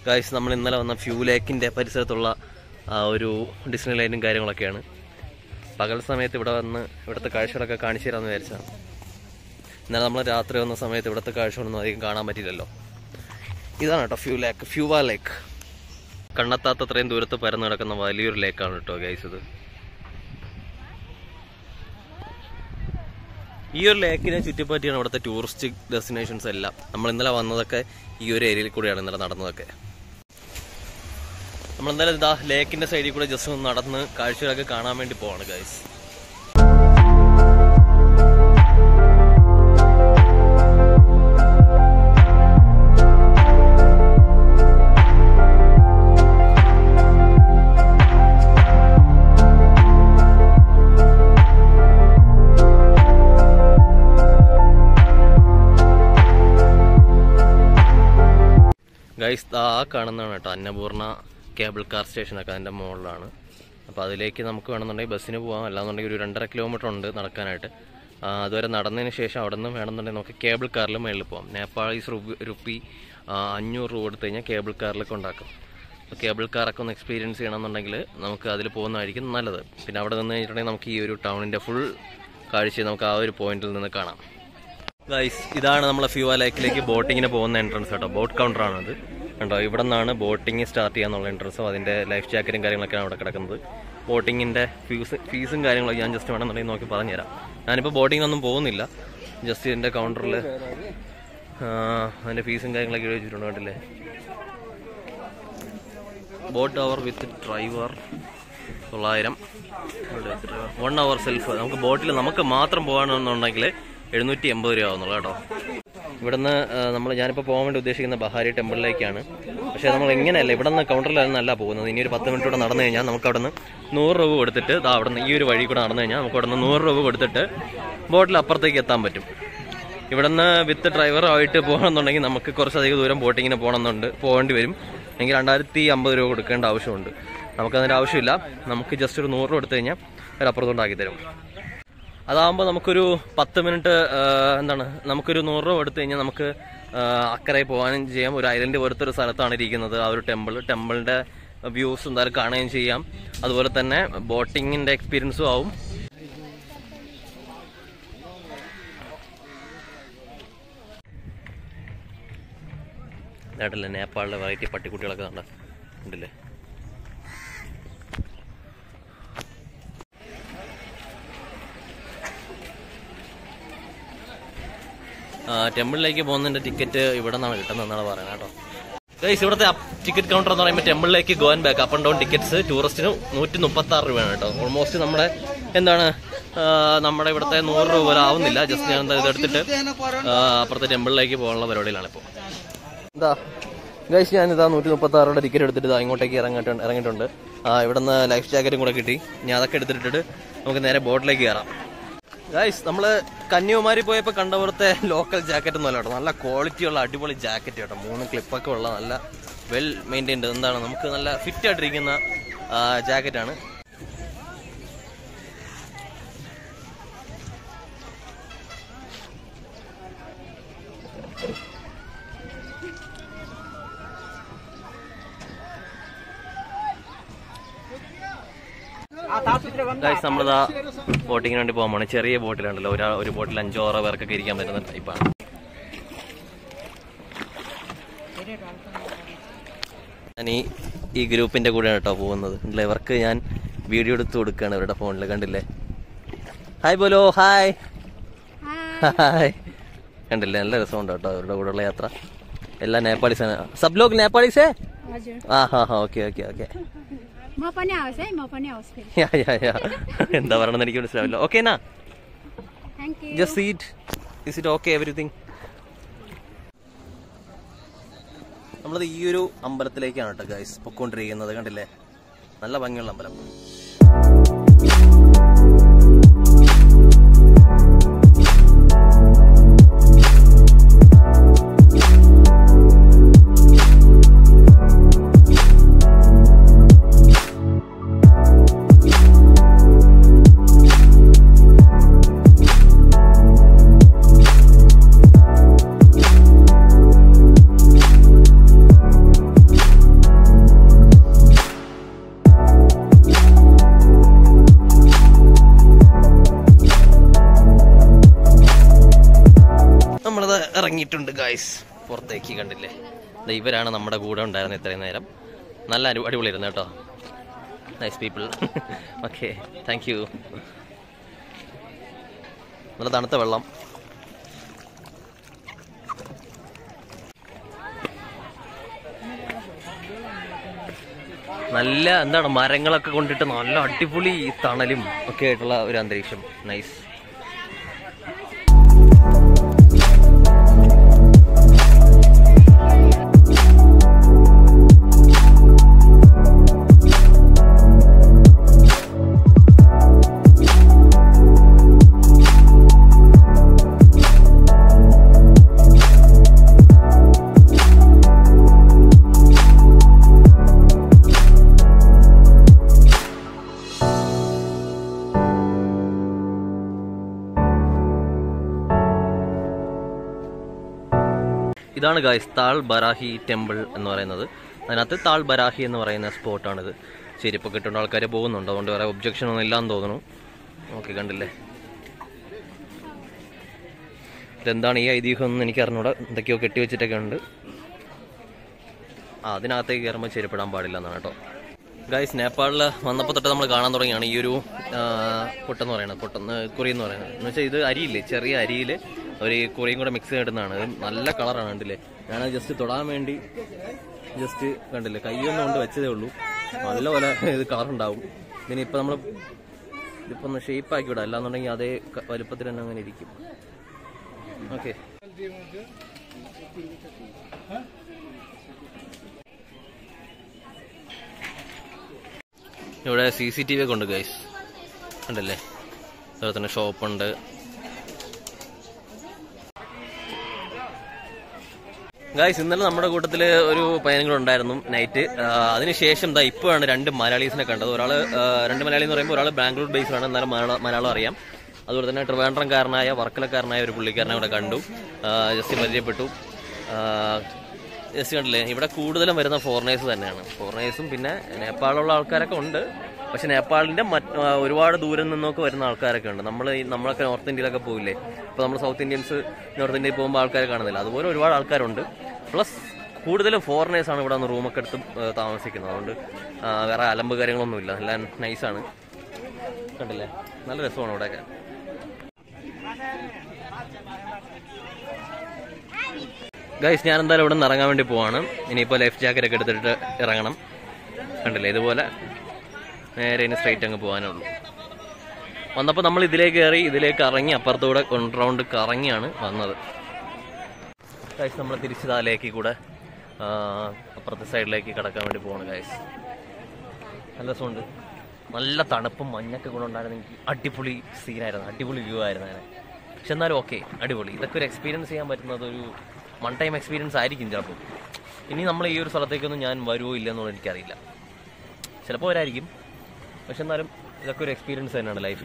Guys നമ്മൾ ഇന്നലെ വന്ന ഫ്യൂ ലേക്കിൻ്റെ പരിസരത്തുള്ള ആ ഒരു ഡിസ്നി ലൈനും കാര്യങ്ങളൊക്കെയാണ് പകൽ സമയത്ത് ഇവിടെ വന്ന് ഇവിടുത്തെ കാഴ്ചകളൊക്കെ കാണിച്ചു തരാമെന്ന് വിചാരിച്ചതാണ് ഇന്നലെ നമ്മൾ രാത്രി വന്ന സമയത്ത് ഇവിടുത്തെ കാഴ്ചകളൊന്നും അധികം കാണാൻ പറ്റില്ലല്ലോ ഇതാണ് കേട്ടോ ഫ്യൂ ലേക്ക് ഫ്യൂവ ലേക്ക് കണ്ണെത്താത്തത്രയും ദൂരത്ത് പരന്നു കിടക്കുന്ന വലിയൊരു ലേക്കാണ് കേട്ടോ ഗൈസ് ഇത് ഈ ഒരു ലേക്കിനെ ചുറ്റിപ്പറ്റിയാണ് ഇവിടുത്തെ ടൂറിസ്റ്റ് ഡെസ്റ്റിനേഷൻസ് എല്ലാം നമ്മൾ ഇന്നലെ വന്നതൊക്കെ ഈ ഒരു ഏരിയയിൽ കൂടിയാണ് ഇന്നലെ നടന്നതൊക്കെ നമ്മൾ എന്തായാലും ഇതാ ലേക്കിന്റെ സൈഡിൽ കൂടെ ജസ്റ്റ് ഒന്ന് നടന്ന് കാഴ്ചകളൊക്കെ കാണാൻ വേണ്ടി പോവാണ് ഗൈസ് ഗൈസ് ആ കാണുന്നതാണ് കേട്ടോ അന്നപൂർണ കേബിൾ കാർ സ്റ്റേഷനൊക്കെ അതിൻ്റെ മുകളിലാണ് അപ്പോൾ അതിലേക്ക് നമുക്ക് വേണമെന്നുണ്ടെങ്കിൽ ബസ്സിന് പോകാം അല്ലാന്നുണ്ടെങ്കിൽ ഒരു രണ്ടര കിലോമീറ്റർ ഉണ്ട് നടക്കാനായിട്ട് ആ, അതുവരെ നടന്നതിന് ശേഷം അവിടെ നിന്ന് വേണമെന്നുണ്ടെങ്കിൽ നമുക്ക് കേബിൾ കാറിൽ മേളിൽ പോകാം നേപ്പാളീസ് റുപ്പി റുപ്പി ആ, അഞ്ഞൂറ് രൂപ കൊടുത്തു കഴിഞ്ഞാൽ കേബിൾ കാറിലൊക്കെ ഉണ്ടാക്കും അപ്പോൾ കേബിൾ കാറൊക്കെ ഒന്ന് എക്സ്പീരിയൻസ് ചെയ്യണമെന്നുണ്ടെങ്കിൽ നമുക്ക് അതിൽ പോകുന്നതായിരിക്കും നല്ലത് പിന്നെ അവിടെ നിന്ന് കഴിഞ്ഞിട്ടുണ്ടെങ്കിൽ നമുക്ക് ഈ ഒരു ടൗണിൻ്റെ ഫുൾ കാഴ്ച നമുക്ക് ആ ഒരു പോയിന്റിൽ നിന്ന് കാണാം ഗൈസ് ഇതാണ് നമ്മളെ ഫ്യൂവ ലേക്കിലേക്ക് ബോട്ടിങ്ങിന് പോകുന്ന എൻട്രൻസ് കേട്ടോ ബോട്ട് കൗണ്ടറാണ് അത് കണ്ടോ ഇവിടെ നിന്നാണ് ബോട്ടിങ് സ്റ്റാർട്ട് ചെയ്യാന്നുള്ള എൻട്രൻസും അതിൻ്റെ ലൈഫ് ജാക്കറ്റും കാര്യങ്ങളൊക്കെയാണ് അവിടെ കിടക്കുന്നത് ബോട്ടിങ്ങിൻ്റെ ഫീസ് ഫീസും കാര്യങ്ങളൊക്കെ ഞാൻ ജസ്റ്റ് വേണമെന്നുണ്ടെങ്കിൽ നോക്കി പറഞ്ഞുതരാം ഞാനിപ്പോൾ ബോട്ടിങ്ങിനൊന്നും പോകുന്നില്ല ജസ്റ്റ് ഇതിൻ്റെ കൗണ്ടറിൽ അതിൻ്റെ ഫീസും കാര്യങ്ങളൊക്കെ എഴുതി വെച്ചിട്ടുണ്ട് കണ്ടില്ലേ ബോട്ട് അവർ വിത്ത് ഡ്രൈവർ തൊള്ളായിരം വൺ അവർ സെൽഫ് നമുക്ക് ബോട്ടിൽ നമുക്ക് മാത്രം പോകണമെന്നുണ്ടെങ്കിൽ എഴുന്നൂറ്റി എൺപത് രൂപ ആവുന്നുള്ളൂ കേട്ടോ ഇവിടുന്ന് നമ്മൾ ഞാനിപ്പോൾ പോകാൻ വേണ്ടി ഉദ്ദേശിക്കുന്ന ബഹാരി ടെമ്പിളിലേക്കാണ് പക്ഷേ നമ്മൾ എങ്ങനെയല്ല ഇവിടെ നിന്ന് കൗണ്ടറിലായിരുന്നല്ല പോകുന്നത് ഇനി ഒരു പത്ത് മിനിറ്റ് കൂടെ നടന്നു കഴിഞ്ഞാൽ നമുക്ക് അവിടെ നിന്ന് നൂറ് രൂപ കൊടുത്തിട്ട് ദാ അവിടെ നിന്ന് ഈ ഒരു വഴി കൂടെ നടന്നു കഴിഞ്ഞാൽ നമുക്ക് അവിടെ നിന്ന് നൂറ് രൂപ കൊടുത്തിട്ട് ബോട്ടിൽ അപ്പുറത്തേക്ക് എത്താൻ പറ്റും ഇവിടുന്ന് വിത്ത് ഡ്രൈവറായിട്ട് പോകണമെന്നുണ്ടെങ്കിൽ നമുക്ക് കുറച്ചധികം ദൂരം ബോട്ടിങ്ങിന് പോകണമെന്നുണ്ട് പോകേണ്ടി വരും എങ്കിൽ രണ്ടായിരത്തി അമ്പത് രൂപ കൊടുക്കേണ്ട ആവശ്യമുണ്ട് നമുക്കതിൻ്റെ ആവശ്യമില്ല നമുക്ക് ജസ്റ്റ് ഒരു നൂറ് രൂപ എടുത്തു കഴിഞ്ഞാൽ ഒരു അപ്പുറത്തോണ്ടാക്കി തരും അതാകുമ്പോൾ നമുക്കൊരു പത്ത് മിനിറ്റ് എന്താണ് നമുക്കൊരു നൂറ് രൂപ എടുത്തു കഴിഞ്ഞാൽ നമുക്ക് ആ, അക്കരെ പോകാനും ചെയ്യാം ഒരു ഐലൻഡ് പോലത്തെ ഒരു സ്ഥലത്താണ് ഇരിക്കുന്നത് ആ ഒരു ടെമ്പിൾ ടെമ്പിളിൻ്റെ വ്യൂസ് എന്തായാലും കാണുകയും ചെയ്യാം അതുപോലെ തന്നെ ബോട്ടിങ്ങിൻ്റെ എക്സ്പീരിയൻസും ആവും ഇതായിട്ടല്ലേ നേപ്പാളിലെ വെറൈറ്റി പട്ടിക്കുട്ടികളൊക്കെ കണ്ട ഉണ്ടല്ലേ ആ, ടെമ്പിളിലേക്ക് പോകുന്നതിന്റെ ടിക്കറ്റ് ഇവിടെ നിന്നാണ് കിട്ടുന്നതെന്നാണ് പറയുന്നത് കേട്ടോ ഗൈസ് ഇവിടുത്തെ ടിക്കറ്റ് കൗണ്ടർ എന്ന് പറയുമ്പോൾ ടെമ്പിളിലേക്ക് go and back up and down tickets ടൂറിസ്റ്റിന് നൂറ്റി മുപ്പത്തി ആറ് രൂപയാണ് കേട്ടോ ഓൾമോസ്റ്റ് നമ്മുടെ എന്താണ് ആ, നമ്മുടെ ഇവിടുത്തെ നൂറ് രൂപ പോലെ ആവുന്നില്ല ജസ്റ്റ് ഞാൻ എന്താ ഇതെടുത്തിട്ട് ആ, അപ്പുറത്തെ ടെമ്പിളിലേക്ക് പോകാനുള്ള പരിപാടിയിലാണ് ഇപ്പോൾ എന്താ ഗൈസ് ഞാൻ ഇതാ നൂറ്റി മുപ്പത്തി ആറുടെ ടിക്കറ്റ് എടുത്തിട്ട് ഇതാ ഇങ്ങോട്ടേക്ക് ഇറങ്ങിയിട്ടുണ്ട് ഇറങ്ങിയിട്ടുണ്ട് ആ, ഇവിടുന്ന് ലൈഫ് ജാക്കറ്റും കൂടെ കിട്ടി ഞാൻ അതൊക്കെ എടുത്തിട്ടിട്ട് നമുക്ക് നേരെ ബോട്ടിലേക്ക് കയറാം ഗൈസ് നമ്മള് കന്യാകുമാരി പോയപ്പോ കണ്ട പോലത്തെ ലോക്കൽ ജാക്കറ്റ് ഒന്നും അല്ല കേട്ടോ നല്ല ക്വാളിറ്റി ഉള്ള അടിപൊളി ജാക്കറ്റ് കേട്ടോ മൂന്ന് ക്ലിപ്പൊക്കെ ഉള്ള നല്ല വെൽ മെയിൻറ്റൈൻഡ് എന്താണ് നമുക്ക് നല്ല ഫിറ്റ് ആയിട്ടിരിക്കുന്ന ജാക്കറ്റാണ് ഗൈസ് നമ്മളിതാ ബോട്ടിങ്ങിന് വേണ്ടി പോകാൻ പോണേ ചെറിയ ബോട്ടിലുണ്ടല്ലോ ഒരാ ഒരു ബോട്ടിൽ അഞ്ചോ ആറോ പേർക്കൊക്കെ ഇരിക്കാൻ പറ്റുന്ന ടൈപ്പാണ് ഞാൻ ഈ ഈ ഗ്രൂപ്പിന്റെ കൂടെയാണ് കേട്ടോ പോകുന്നത് ഉണ്ടല്ലേ ഇവർക്ക് ഞാൻ വീഡിയോ എടുത്ത് കൊടുക്കുകയാണ് ഇവരുടെ ഫോണിൽ കണ്ടില്ലേ ഹായ് ബോലോ ഹായ് ഹായ് കണ്ടില്ലേ നല്ല രസമുണ്ട് കേട്ടോ അവരുടെ കൂടെയുള്ള യാത്ര എല്ലാം നേപ്പാളീസാണ് സബ് ലോഗ് നേപ്പാളീസേ हजुर ആ ഹാ ഹാ ഓക്കെ ഓക്കെ ഓക്കെ म पनि आओस् है म पनि आओस् फेरि യാ യാ യാ എന്താ പറയണമെന്ന് എനിക്ക് മനസ്സിലാവില്ല ഓക്കെ നാ thank you just seat is it okay everything നമ്മളത് ഈ ഒരു അമ്പലത്തിലേക്കാണ് കേട്ടോ ഗൈസ് പൊക്കോണ്ടിരിക്കുന്നത് കണ്ടില്ലേ നല്ല ഭംഗിയുള്ള അമ്പലം ഗൈസ് പുറത്തേക്ക് കണ്ടില്ലേ ദേ ഇവരാണ് നമ്മുടെ കൂടെ ഉണ്ടായിരുന്നത് ഇത്രയും നേരം നല്ല അടി അടിപൊളിയായിരുന്നു കേട്ടോ nice people okay thank you നല്ല തണുത്ത വെള്ളം നല്ല എന്താണ് മരങ്ങളൊക്കെ കൊണ്ടിട്ട് നല്ല അടിപൊളി തണലും ഒക്കെ ആയിട്ടുള്ള ഒരു അന്തരീക്ഷം നൈസ് ഇതാണ് ഗായ്സ് താൾ ബറാഹി ടെമ്പിൾ എന്ന് പറയുന്നത് അതിനകത്ത് താൾ ബറാഹി എന്ന് പറയുന്ന സ്പോട്ടാണിത് ചെരുപ്പ് കിട്ടുന്ന ആൾക്കാർ പോകുന്നുണ്ട് അതുകൊണ്ട് വേറെ ഒബ്ജക്ഷൻ ഒന്നും ഇല്ലാന്ന് തോന്നുന്നു ഓക്കെ കണ്ടില്ലേ ഇതെന്താണ് ഈ ഐതിഹ്യം എന്ന് എനിക്ക് അറിഞ്ഞൂടാ എന്തൊക്കെയോ കെട്ടി വെച്ചിട്ടൊക്കെ ഉണ്ട് ആ അതിനകത്തേക്ക് കയറുമ്പോൾ ചെരുപ്പിടാൻ പാടില്ല എന്നാണ് കേട്ടോ ഗൈസ് നേപ്പാളിൽ വന്നപ്പോൾ തൊട്ട് നമ്മൾ കാണാൻ തുടങ്ങിയാണ് ഈ ഒരു ആ, പൊട്ടെന്ന് പറയുന്നത് പൊട്ടെന്ന് കുറി എന്ന് പറയുന്നത് എന്ന് വെച്ചാൽ ഇത് അരിയില്ലേ ചെറിയ അരിയിൽ ഒരു കുറിയും കൂടെ മിക്സ് ചെയ്തിടുന്നതാണ് ഇത് നല്ല കളറാണ് കണ്ടില്ലേ ഞാനത് ജസ്റ്റ് തൊടാൻ വേണ്ടി ജസ്റ്റ് കണ്ടില്ലേ കൈയൊന്നും കൊണ്ട് വെച്ചതേ ഉള്ളൂ നല്ല പോലെ ഇത് കളർ ഉണ്ടാവും പിന്നെ ഇപ്പം നമ്മൾ ഇതിപ്പോൾ ഒന്ന് ഷേപ്പ് ആക്കി വിടാം അല്ലാന്നുണ്ടെങ്കിൽ അതേ ക- വലുപ്പത്തിൽ തന്നെ അങ്ങനെ ഇരിക്കും ഓക്കെ ഇവിടെ സി സി ടി വി ഒക്കെ ഉണ്ട് ഗൈസ് ഉണ്ടല്ലേ അതുപോലെ തന്നെ ഷോപ്പുണ്ട് ഗായ്സ് ഇന്നലെ നമ്മുടെ കൂട്ടത്തിൽ ഒരു പയ്യനും ഉണ്ടായിരുന്നു നൈറ്റ് അതിനുശേഷം ദാ ഇപ്പോഴാണ് രണ്ട് മലയാളീസിനെ കണ്ടത് ഒരാൾ രണ്ട് മലയാളി എന്ന് പറയുമ്പോൾ ഒരാൾ ബാംഗ്ലൂർ ബേസ്ഡ് ആണ് എന്നാലും മലയാളം മലയാളം അറിയാം അതുപോലെ തന്നെ ട്രിവാൻഡ്രംകാരനായ വർക്കലക്കാരനായ ഒരു പുള്ളിക്കാരനെ ഇവിടെ കണ്ടു ജസ്റ്റ് പരിചയപ്പെട്ടു ജസ്റ്റ് കണ്ടില്ലേ ഇവിടെ കൂടുതലും വരുന്ന ഫോറിനേഴ്സ് തന്നെയാണ് ഫോറിനേഴ്സും പിന്നെ നേപ്പാളിലുള്ള ആൾക്കാരൊക്കെ ഉണ്ട് പക്ഷെ നേപ്പാളിന്റെ മറ്റ് ആ, ഒരുപാട് ദൂരം നിന്നൊക്കെ വരുന്ന ആൾക്കാരൊക്കെ ഉണ്ട് നമ്മൾ നമ്മളൊക്കെ നോർത്ത് ഇന്ത്യയിലൊക്കെ പോയില്ലേ അപ്പോൾ നമ്മൾ സൗത്ത് ഇന്ത്യൻസ് നോർത്ത് ഇന്ത്യയിൽ പോകുമ്പോൾ ആൾക്കാരെ കാണുന്നില്ല അതുപോലെ ഒരുപാട് ആൾക്കാരുണ്ട് പ്ലസ് കൂടുതലും ഫോറിനേഴ്സ് ആണ് ഇവിടെ വന്ന് റൂമൊക്കെ എടുത്ത് ആ, താമസിക്കുന്നത് അതുകൊണ്ട് ആ, വേറെ അലമ്പ് കാര്യങ്ങളൊന്നുമില്ല എല്ലാം നൈസാണ് കണ്ടില്ലേ നല്ല രസമാണ് ഇവിടെയൊക്കെ ഗൈസ് ഞാൻ എന്തായാലും ഇവിടെ നിന്ന് ഇറങ്ങാൻ വേണ്ടി പോവാണ് ഇനിയിപ്പോൾ ലൈഫ് ജാക്കറ്റ് ഒക്കെ എടുത്തിട്ട് ഇറങ്ങണം കണ്ടില്ലേ ഇതുപോലെ നേരെ ഇനി സ്ട്രൈറ്റ് അങ്ങ് പോകാനുള്ളൂ വന്നപ്പോൾ നമ്മൾ ഇതിലേക്ക് കയറി ഇതിലേക്ക് ഇറങ്ങി അപ്പുറത്തൂടെ റൗണ്ട് കറങ്ങിയാണ് വന്നത് ഗൈസ് നമ്മൾ തിരിച്ച് താലേക്ക് കൂടെ ആ, അപ്പുറത്തെ സൈഡിലേക്ക് കിടക്കാൻ വേണ്ടി പോവാണ് ഗൈസ് നല്ല രസമുണ്ട് നല്ല തണുപ്പും മഞ്ഞൊക്കെ കൂടെ ഉണ്ടായിരുന്നെങ്കിൽ അടിപൊളി സീനായിരുന്നു അടിപൊളി വ്യൂ ആയിരുന്നു അങ്ങനെ പക്ഷെ എന്നാലും ഓക്കെ അടിപൊളി ഇതൊക്കെ ഒരു എക്സ്പീരിയൻസ് ചെയ്യാൻ പറ്റുന്നത് ഒരു വൺ ടൈം എക്സ്പീരിയൻസ് ആയിരിക്കും ചിലപ്പോൾ ഇനി നമ്മൾ ഈ ഒരു സ്ഥലത്തേക്കൊന്നും ഞാൻ വരുമോ ഇല്ലെന്നുള്ളത് എനിക്കറിയില്ല ചിലപ്പോൾ വരായിരിക്കും പക്ഷെ എന്നാലും ഇതൊക്കെ ഒരു എക്സ്പീരിയൻസ് തന്നെയാണ് ലൈഫിൽ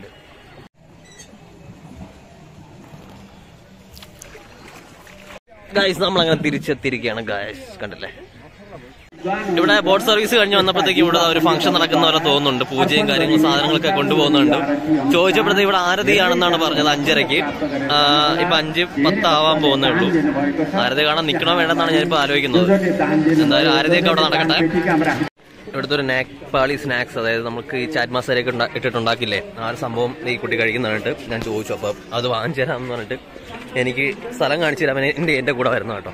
ഗായ്സ് നമ്മൾ അങ്ങനെ തിരിച്ചെത്തിയിരിക്കുകയാണ് ഗായ്സ് കണ്ടില്ലേ ഇവിടെ ബോട്ട് സർവീസ് കഴിഞ്ഞ് വന്നപ്പോഴത്തേക്ക് ഇവിടെ ഒരു ഫംഗ്ഷൻ നടക്കുന്ന പോലെ തോന്നുന്നുണ്ട് പൂജയും കാര്യങ്ങളും സാധനങ്ങളൊക്കെ കൊണ്ടുപോകുന്നുണ്ട് ചോദിച്ചപ്പോഴത്തേക്ക് ഇവിടെ ആരതിയാണെന്നാണ് പറഞ്ഞത് അഞ്ചരയ്ക്ക് ആ, ഇപ്പൊ അഞ്ച് പത്താവാൻ പോകുന്നേ ഉള്ളൂ ആരതി കാണാൻ നിൽക്കണോ വേണ്ടെന്നാണ് ഞാനിപ്പോ ആലോചിക്കുന്നത് എന്തായാലും ആരതിയൊക്കെ അവിടെ നടക്കട്ടെ ഇവിടുത്തെ ഒരു നേപ്പാളി സ്നാക്സ് അതായത് നമുക്ക് ഈ ചാറ്റ് മസാലയൊക്കെ ഉണ്ടാ- ഇട്ടിട്ടുണ്ടാക്കില്ലേ ആ ഒരു സംഭവം ഈ കുട്ടി കഴിക്കുന്നതായിട്ട് ഞാൻ ചോദിച്ചു അപ്പൊ അത് വാങ്ങിച്ചു തരാമെന്ന് പറഞ്ഞിട്ട് എനിക്ക് സ്ഥലം കാണിച്ചു തരാൻ എന്റെ എന്റെ കൂടെ വരുന്ന കേട്ടോ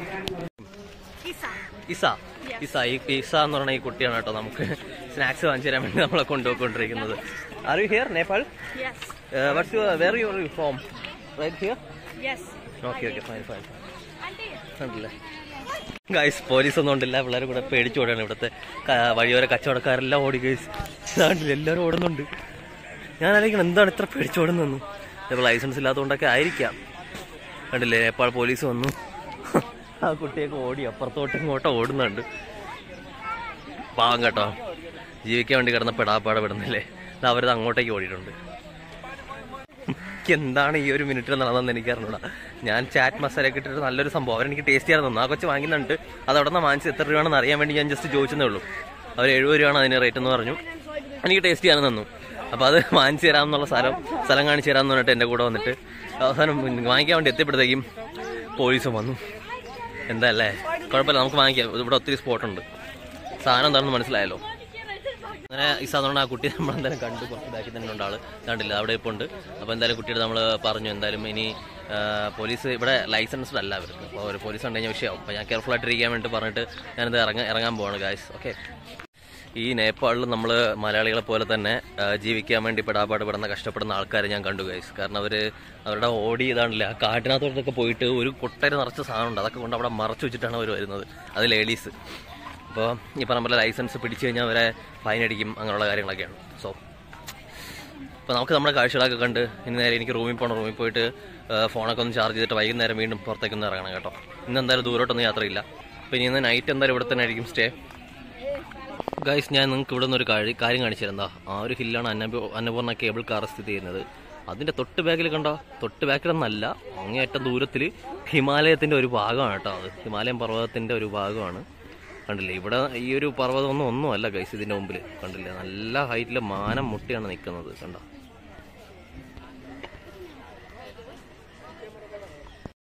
ഇസ ഇസ ഈ ഇസ എന്ന് പറയുന്ന ഈ കുട്ടിയാണ് കേട്ടോ നമുക്ക് സ്നാക്സ് വാങ്ങിച്ചു തരാൻ വേണ്ടി നമ്മളെ കൊണ്ടുപോയിക്കൊണ്ടിരിക്കുന്നത് are you here Nepal Yes. What's you where you from right here Yes. Okay okay fine fine കണ്ടില്ലേ ഗൈസ് പോലീസ് ഒന്നും ഉണ്ടില്ല പിള്ളേർ കൂടെ പേടിച്ചു ഓടുകയാണ് ഇവിടുത്തെ ക- വഴിയോര കച്ചവടക്കാരെല്ലാം ഓടി ഗൈസ് ഇതാണ്ടില്ല എല്ലാവരും ഓടുന്നുണ്ട് ഞാൻ ആലോചിക്കണം എന്താണ് ഇത്ര പേടിച്ചോടുന്നു ചിലപ്പോൾ ലൈസൻസ് ഇല്ലാത്തതുകൊണ്ടൊക്കെ ആയിരിക്കാം കണ്ടില്ലേ നേപ്പാൾ പോലീസ് വന്നു ആ കുട്ടിയൊക്കെ ഓടി അപ്പുറത്തോട്ട് ഇങ്ങോട്ടോ ഓടുന്നുണ്ട് പാവം കേട്ടോ ജീവിക്കാൻ വേണ്ടി കിടന്ന പെടാപ്പാടെ വിടുന്നില്ലേ ഇത് അവരത് അങ്ങോട്ടേക്ക് ഓടിയിട്ടുണ്ട് എനിക്ക് എന്താണ് ഈ ഒരു മിനിറ്റിൽ നടന്നതെന്ന് എനിക്ക് അറിഞ്ഞൂടാ ഞാൻ ചാറ്റ് മസാല ഒക്കെ ഇട്ടിട്ട് നല്ലൊരു സംഭവം അവരെനിക്ക് ടേസ്റ്റ് ചെയ്യാൻ തന്നു ആ കൊച്ചു വാങ്ങിക്കുന്നുണ്ട് അത് അവിടെ നിന്ന് വാങ്ങിച്ച് എത്ര രൂപയാണെന്ന് അറിയാൻ വേണ്ടി ഞാൻ ജസ്റ്റ് ചോദിച്ചതേ ഉള്ളൂ അവർ എഴുപത് രൂപയാണ് അതിന് റേറ്റ് എന്ന് പറഞ്ഞു എനിക്ക് ടേസ്റ്റ് ചെയ്യാൻ തന്നു അപ്പോൾ അത് വാങ്ങിച്ചു തരാമെന്നുള്ള സ്ഥലം സ്ഥലം കാണിച്ചു തരാമെന്ന് പറഞ്ഞിട്ട് എൻ്റെ കൂടെ വന്നിട്ട് അവസാനം വാങ്ങിക്കാൻ വേണ്ടി എത്തിയപ്പോഴത്തേക്കും പോലീസും വന്നു എന്താ അല്ലേ കുഴപ്പമില്ല നമുക്ക് വാങ്ങിക്കാം ഇവിടെ ഒത്തിരി സ്പോട്ടുണ്ട് സാധനം എന്താണെന്ന് മനസ്സിലായല്ലോ അങ്ങനെ ഈ സാധനം ആ കുട്ടി നമ്മളെന്തായാലും കണ്ടു കുറച്ച് ബാക്കിൽ തന്നെ ഉണ്ട് ആള് കണ്ടില്ല അവിടെ ഇപ്പോൾ ഉണ്ട് അപ്പോൾ എന്തായാലും കുട്ടിയുടെ നമ്മൾ പറഞ്ഞു എന്തായാലും ഇനി ആ, പോലീസ് ഇവിടെ ലൈസൻസ്ഡ് അല്ല അവർക്ക് അപ്പോൾ ഒരു പോലീസ് കണ്ടു കഴിഞ്ഞാൽ വിഷയമാവും അപ്പോൾ ഞാൻ കെയർഫുൾ ആയിട്ടിരിക്കാൻ വേണ്ടി പറഞ്ഞിട്ട് ഞാനിത് ഇറങ്ങാൻ ഇറങ്ങാൻ പോവാണ് ഗായ്സ് ഓക്കെ ഈ നേപ്പാളിൽ നമ്മൾ മലയാളികളെ പോലെ തന്നെ ആ, ജീവിക്കാൻ വേണ്ടി പെടാപാട് പെടുന്ന കഷ്ടപ്പെടുന്ന ആൾക്കാരെ ഞാൻ കണ്ടു ഗൈസ് കാരണം അവർ അവരുടെ ഓടി ഇതാണല്ലേ ആ കാട്ടിനകത്തോട്ടൊക്കെ പോയിട്ട് ഒരു കൊട്ടര നിറച്ച സാധനമുണ്ട് അതൊക്കെ കൊണ്ട് അവിടെ മറച്ചു വെച്ചിട്ടാണ് അവർ വരുന്നത് അത് ലേഡീസ് അപ്പോൾ ഈ പറഞ്ഞ പോലെ ലൈസൻസ് പിടിച്ചു കഴിഞ്ഞാൽ അവരെ ഫൈൻ അടിക്കും അങ്ങനെയുള്ള കാര്യങ്ങളൊക്കെയാണ് സോ അപ്പോൾ നമുക്ക് നമ്മുടെ കാഴ്ചകളൊക്കെ കണ്ട് ഇന്ന് നേരെ എനിക്ക് റൂമിൽ പോകണം റൂമിൽ പോയിട്ട് ആ, ഫോണൊക്കെ ഒന്ന് ചാർജ് ചെയ്തിട്ട് വൈകുന്നേരം വീണ്ടും പുറത്തേക്കൊന്ന് ഇറങ്ങണം കേട്ടോ ഇന്ന് എന്തായാലും ദൂരോട്ടൊന്നും യാത്രയില്ല അപ്പോൾ ഇനി ഇന്ന് നൈറ്റ് എന്തായാലും ഇവിടെ തന്നെ ആയിരിക്കും സ്റ്റേ ഗൈസ് ഞാൻ നിങ്ങൾക്ക് ഇവിടെ നിന്ന് ഒരു കാര്യം കാര്യം കാണിച്ചു തരാം എന്താ ആ ഒരു ഹില്ലാണ് അന്നപൂ അന്നപൂർണ്ണ കേബിൾ കാർ സ്ഥിതി ചെയ്യുന്നത് അതിന്റെ തൊട്ട് ബാക്കിൽ കണ്ടോ തൊട്ട് ബാക്കിലൊന്നല്ല അങ്ങേയറ്റം ദൂരത്തിൽ ഹിമാലയത്തിന്റെ ഒരു ഭാഗമാണ് കേട്ടോ അത് ഹിമാലയൻ പർവ്വതത്തിന്റെ ഒരു ഭാഗമാണ് കണ്ടില്ലേ ഇവിടെ ഈ ഒരു പർവ്വതം ഒന്നും ഒന്നും അല്ല ഗൈസ് ഇതിന്റെ മുമ്പിൽ കണ്ടില്ലേ നല്ല ഹൈറ്റിൽ മാനം മുട്ടിയാണ് നിൽക്കുന്നത് കണ്ടോ